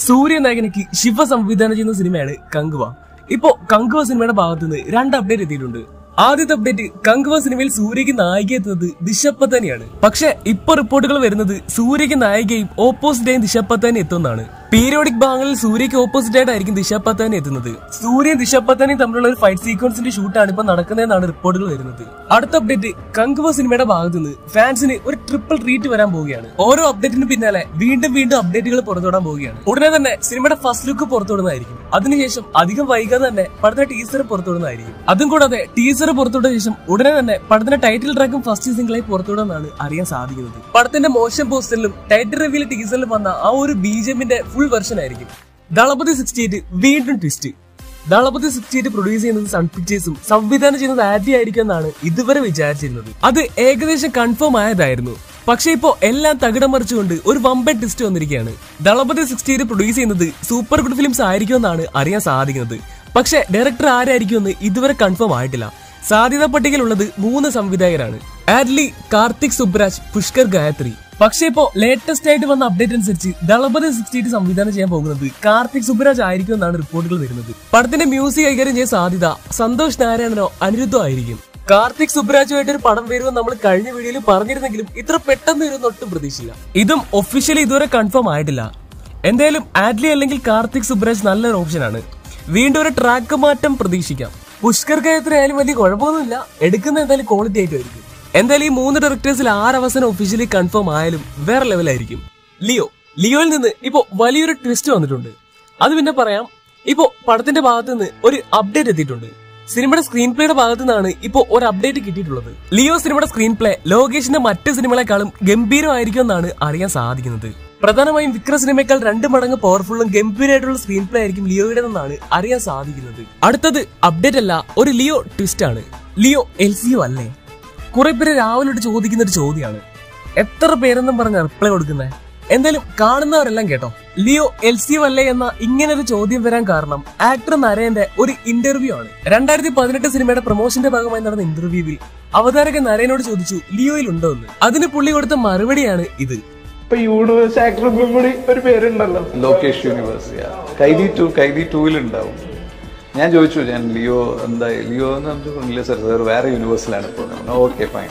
സൂര്യ നായകനക്ക് ശിവ സംവിധാനം ചെയ്യുന്ന സിനിമയാണ് കങ്കുവ ഇപ്പോ കങ്കുവ സിനിമയുടെ ഭാഗത്ത് നിന്ന് രണ്ട് അപ്ഡേറ്റ് എത്തിയിട്ടുണ്ട് ആദ്യത്തെ അപ്ഡേറ്റ് കങ്കുവ സിനിമയിൽ സൂര്യക്ക് നായിക എത്തുന്നത് ദിശപ്പത്താനിയാണ് പക്ഷെ ഇപ്പൊ റിപ്പോർട്ടുകൾ വരുന്നത് സൂര്യക്ക് നായികയും ഓപ്പോസിറ്റായും ദിശപ്പത്താനി എത്തുന്നതാണ് പീരിയോഡിക് ഭാഗങ്ങളിൽ സൂര്യക്ക് ഓപ്പോസിറ്റ് ആയിട്ടായിരിക്കും ദിശപ്പത്താനി എത്തുന്നത് സൂര്യൻ ദിശപ്പത്താനിയും തമ്മിലുള്ള ഒരു ഫൈറ്റ് സീക്വൻസിന്റെ ഷൂട്ടാണ് ഇപ്പൊ നടക്കുന്നതെന്നാണ് റിപ്പോർട്ടുകൾ വരുന്നത് അടുത്ത അപ്ഡേറ്റ് കങ്കുവ സിനിമയുടെ ഭാഗത്ത് നിന്ന് ഫാൻസിന് ഒരു ട്രിപ്പിൾ ട്രീറ്റ് വരാൻ പോവുകയാണ് ഓരോ അപ്ഡേറ്റിന് പിന്നാലെ വീണ്ടും വീണ്ടും അപ്ഡേറ്റുകൾ പുറത്തുവിടാൻ പോവുകയാണ് ഉടനെ തന്നെ സിനിമയുടെ ഫസ്റ്റ് ലുക്ക് പുറത്തുവിടുന്നതായിരിക്കും അതിനുശേഷം അധികം വൈകാതെ തന്നെ പടത്തിന്റെ ടീസർ പുറത്തുവിടുന്നതായിരിക്കും അതും കൂടാതെ ടീസർ പുറത്തുവിട്ട ശേഷം ഉടനെ തന്നെ പടത്തിന്റെ ടൈറ്റിൽ ട്രാക്കും ഫസ്റ്റ് സിംഗിളായി പുറത്തുവിടുമെന്നാണ് അറിയാൻ സാധിക്കുന്നത് പടത്തിന്റെ മോശം പോസ്റ്ററിലും ടൈറ്റിൽ റിവ്യൂൽ ടീസറിലും വന്ന ആ ഒരു ബിജെമിന്റെ ഫുൾ വെർഷൻ ആയിരിക്കും ദളപതി സിക്സ്റ്റി എയ്റ്റ് വീണ്ടും twist Thalapathy sixty eight produce ചെയ്യുന്നത് സൺ പിക്ചേഴ്സും സംവിധാനം ചെയ്യുന്നത് ആദ്യ ആയിരിക്കും എന്നാണ് ഇതുവരെ വിചാരിച്ചിരുന്നത് അത് ഏകദേശം കൺഫേം ആയതായിരുന്നു പക്ഷെ ഇപ്പോ എല്ലാം തകിടം മറിച്ചുകൊണ്ട് ഒരു വമ്പൻ ട്വിസ്റ്റ് വന്നിരിക്കുകയാണ് ദളപതി സിക്സ്റ്റി എയ്റ്റ് പ്രൊഡ്യൂസ് ചെയ്യുന്നത് സൂപ്പർ ഗുഡ് ഫിലിംസ് ആയിരിക്കുമെന്നാണ് അറിയാൻ സാധിക്കുന്നത് പക്ഷെ ഡയറക്ടർ ആരായിരിക്കുമെന്ന് ഇതുവരെ കൺഫേം ആയിട്ടില്ല സാധ്യതാ പട്ടികയിലുള്ളത് മൂന്ന് സംവിധായകരാണ് ആഡ്ലി കാർത്തിക് സുബ്രാജ് പുഷ്കർ ഗായത്രി പക്ഷേ ഇപ്പോ ലേറ്റസ്റ്റ് ആയിട്ട് വന്ന അപ്ഡേറ്റ് അനുസരിച്ച് ദളപതി സിക്സ്റ്റി എയ്റ്റ് സംവിധാനം ചെയ്യാൻ പോകുന്നത് കാർത്തിക് സുബ്രാജ് ആയിരിക്കും എന്നാണ് റിപ്പോർട്ടുകൾ വരുന്നത് പടത്തിന്റെ മ്യൂസിക് കൈകാര്യം ചെയ്യാൻ സാധ്യത സന്തോഷ് നാരായണനോ അനിരുദ്ധോ ആയിരിക്കും കാർത്തിക് സുബ്രാജുമായിട്ട് ഒരു പടം വരുമെന്ന് നമ്മൾ കഴിഞ്ഞ വീഡിയോയിൽ പറഞ്ഞിരുന്നെങ്കിലും ഇത്ര പെട്ടെന്ന് വരുമെന്ന് ഒട്ടും പ്രതീക്ഷയില്ല ഇതും ഒഫീഷ്യലി ഇതുവരെ കൺഫേം ആയിട്ടില്ല എന്തായാലും ആഡ്ലി അല്ലെങ്കിൽ കാർത്തിക് സുബ്രാജ് നല്ലൊരു ഓപ്ഷനാണ് വീണ്ടും ഒരു ട്രാക്ക് മാറ്റം പ്രതീക്ഷിക്കാം പുഷ്കർ ഗായത്രി ആയാലും വലിയ കുഴപ്പമൊന്നുമില്ല എടുക്കുന്ന എന്തായാലും ക്വാളിറ്റി ആയിട്ടുമായിരിക്കും എന്തായാലും ഈ മൂന്ന് ഡയറക്ടേഴ്സിൽ ആറവസരം ഒഫീഷ്യലി കൺഫേം ആയാലും വേറെ ലെവലായിരിക്കും ലിയോ ലിയോയിൽ നിന്ന് ഇപ്പോ വലിയൊരു ട്വിസ്റ്റ് വന്നിട്ടുണ്ട് അത് പിന്നെ പറയാം ഇപ്പോ പടത്തിന്റെ ഭാഗത്ത് നിന്ന് ഒരു അപ്ഡേറ്റ് എത്തിയിട്ടുണ്ട് സിനിമയുടെ സ്ക്രീൻ പ്ലേയുടെ ഭാഗത്തു നിന്നാണ് ഇപ്പോ ഒരു അപ്ഡേറ്റ് കിട്ടിയിട്ടുള്ളത് ലിയോ സിനിമയുടെ സ്ക്രീൻ പ്ലേ ലോകേഷിന്റെ മറ്റ് സിനിമകളെക്കാളും ഗംഭീരമായിരിക്കും എന്നാണ് അറിയാൻ സാധിക്കുന്നത് പ്രധാനമായും വിക്രം സിനിമയേക്കാൾ രണ്ട് മടങ്ങ് പവർഫുള്ളും ഗംഭീരമായിട്ടുള്ള സ്ക്രീൻ പ്ലേ ആയിരിക്കും ലിയോയുടേതെന്നാണ് അറിയാൻ സാധിക്കുന്നത് അടുത്തത് അപ്ഡേറ്റ് അല്ല ഒരു ലിയോ ട്വിസ്റ്റ് ആണ് ലിയോ എൽ സിയോ അല്ലേ കുറെ പേര് രാവിലെ തൊട്ട് ചോദിക്കുന്ന ഒരു ചോദ്യമാണ് എത്ര പേരെന്നും പറഞ്ഞ റിപ്ലൈ കൊടുക്കുന്നത് എന്തായാലും കാണുന്നവരെല്ലാം കേട്ടോ ലിയോ എൽ സി അല്ലേ എന്ന ഇങ്ങനെ ഒരു ചോദ്യം വരാൻ കാരണം ആക്ടർ നരേന്റെ ഒരു ഇന്റർവ്യൂ ആണ് രണ്ടായിരത്തി പതിനെട്ട് സിനിമയുടെ പ്രൊമോഷന്റെ ഭാഗമായി നടന്ന ഇന്റർവ്യൂവിൽ അവതാരകൻ നരേനോട് ചോദിച്ചു ലിയോയിൽ ഉണ്ടോ എന്ന് അതിന് പുള്ളി കൊടുത്ത മറുപടിയാണ് ഇത് ഇപ്പൊ യൂണിവേഴ്സ് ആക്ടർക്കും കൂടി ഒരു പേരുണ്ടല്ലോ Lokesh universe yeah. Kaithi two Kaithi ടൂവിൽ ഉണ്ടാവും ഞാൻ ചോദിച്ചു ഞാൻ ലിയോ എന്താ ലിയോ എന്ന് പറഞ്ഞു ഇല്ല സാർ സാർ വേറെ യൂണിവേഴ്സിലാണ് ഇപ്പോൾ ഓക്കെ ഫൈൻ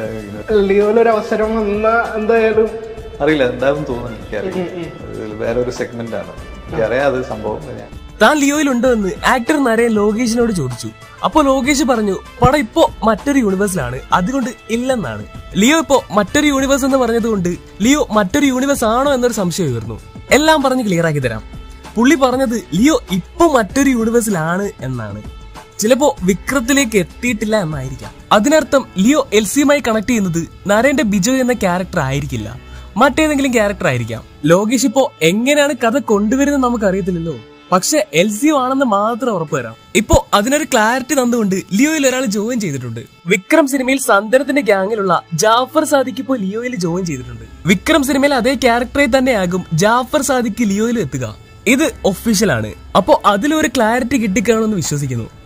ലിയോയിൽ ഒരു അവസരം വന്ന എന്തായാലും അറിയില്ല എന്താവും തോന്നുന്നു എനിക്കറിയില്ല അതിൽ വേറെ ഒരു സെഗ്മെന്റ് ആണ് എനിക്കറിയാം അത് സംഭവം ഞാൻ താൻ ലിയോയിൽ ഉണ്ടോ എന്ന് ആക്ടർ നരേൻ ലോകേഷിനോട് ചോദിച്ചു അപ്പൊ ലോകേഷ് പറഞ്ഞു പടം ഇപ്പോ മറ്റൊരു യൂണിവേഴ്സിലാണ് അതുകൊണ്ട് ഇല്ലെന്നാണ് ലിയോ ഇപ്പോ മറ്റൊരു യൂണിവേഴ്സ് എന്ന് പറഞ്ഞതുകൊണ്ട് ലിയോ മറ്റൊരു യൂണിവേഴ്സ് ആണോ എന്നൊരു സംശയം ഉയർന്നു എല്ലാം പറഞ്ഞ് ക്ലിയർ ആക്കി തരാം പുള്ളി പറഞ്ഞത് ലിയോ ഇപ്പോ മറ്റൊരു യൂണിവേഴ്സിലാണ് എന്നാണ് ചിലപ്പോ വിക്രത്തിലേക്ക് എത്തിയിട്ടില്ല എന്നായിരിക്കാം അതിനർത്ഥം ലിയോ എൽ സിയുമായി കണക്ട് ചെയ്യുന്നത് നരേന്റെ ബിജോ എന്ന ക്യാരക്ടർ ആയിരിക്കില്ല മറ്റേതെങ്കിലും ക്യാരക്ടർ ആയിരിക്കാം ലോകേഷ് ഇപ്പോ എങ്ങനെയാണ് കഥ കൊണ്ടുവരുന്നത് നമുക്ക് അറിയത്തില്ലല്ലോ പക്ഷെ എൽ സി ആണെന്ന് മാത്രം ഉറപ്പുവരാം ഇപ്പോ അതിനൊരു ക്ലാരിറ്റി തന്നുകൊണ്ട് ലിയോയിൽ ഒരാൾ ജോയിൻ ചെയ്തിട്ടുണ്ട് വിക്രം സിനിമയിൽ സന്തനത്തിന്റെ ഗ്യാങ്ങിലുള്ള ജാഫർ സാദിക്ക് ഇപ്പോൾ ലിയോയിൽ ജോയിൻ ചെയ്തിട്ടുണ്ട് വിക്രം സിനിമയിൽ അതേ ക്യാരക്ടറെ തന്നെയാകും ജാഫർ സാദിക്ക് ലിയോയിൽ എത്തുക ഇത് ഒഫീഷ്യലാണ് അപ്പോ അതിലൊരു ക്ലാരിറ്റി കിട്ടിക്കാണെന്ന് വിശ്വസിക്കുന്നു